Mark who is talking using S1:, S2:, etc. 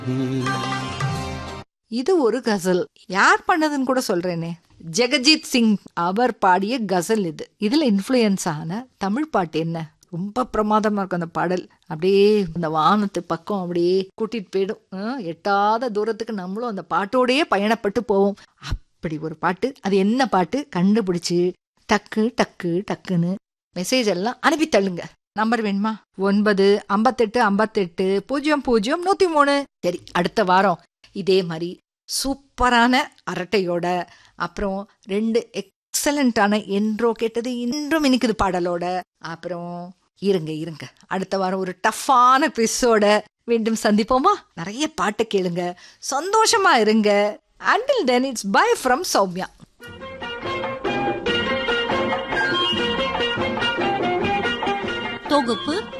S1: இது ஒரு கசல் யார் பண்ணதுன்னு கூட சொல்றேனே ஜெகஜீத் சிங் அவர் பாடிய கசல் இது இதுல இன்ஃப்ளூயன்ஸ் ஆன தமிழ் பாட்டு என்ன ரொம்ப பிரமாதமா இருக்கும் அந்த பாடல் அப்படியே அந்த வானத்து பக்கம் அப்படியே கூட்டிட்டு போயிடும் ஆ, எட்டாத தூரத்துக்கு நம்மளும் அந்த பாட்டோடயே பயணப்பட்டு போவோம் அப்படி ஒரு பாட்டு அது என்ன பாட்டு கண்டுபிடிச்சு டக்கு டக்கு டக்குன்னு மெசேஜ் எல்லாம் அனுப்பி தள்ளுங்க நம்பர் வேணுமா ஒன்பது ஐம்பத்தெட்டு ஐம்பத்தெட்டு பூஜ்ஜியம் பூஜ்ஜியம் நூத்தி மூணு சரி அடுத்த வாரம் இதே மாதிரி சூப்பரான அரட்டையோட அப்புறம் ரெண்டு எக்ஸலண்டான என்றோ கேட்டது இன்றும் இனிக்குது பாடலோட அப்புறம் இருங்க இருங்க அடுத்த வாரம் ஒரு டஃப்பான பிஸோட மீண்டும் சந்திப்போமா நிறைய பாட்டு கேளுங்க சந்தோஷமா இருங்க until then it's bye from Soumya
S2: தொகுப்பு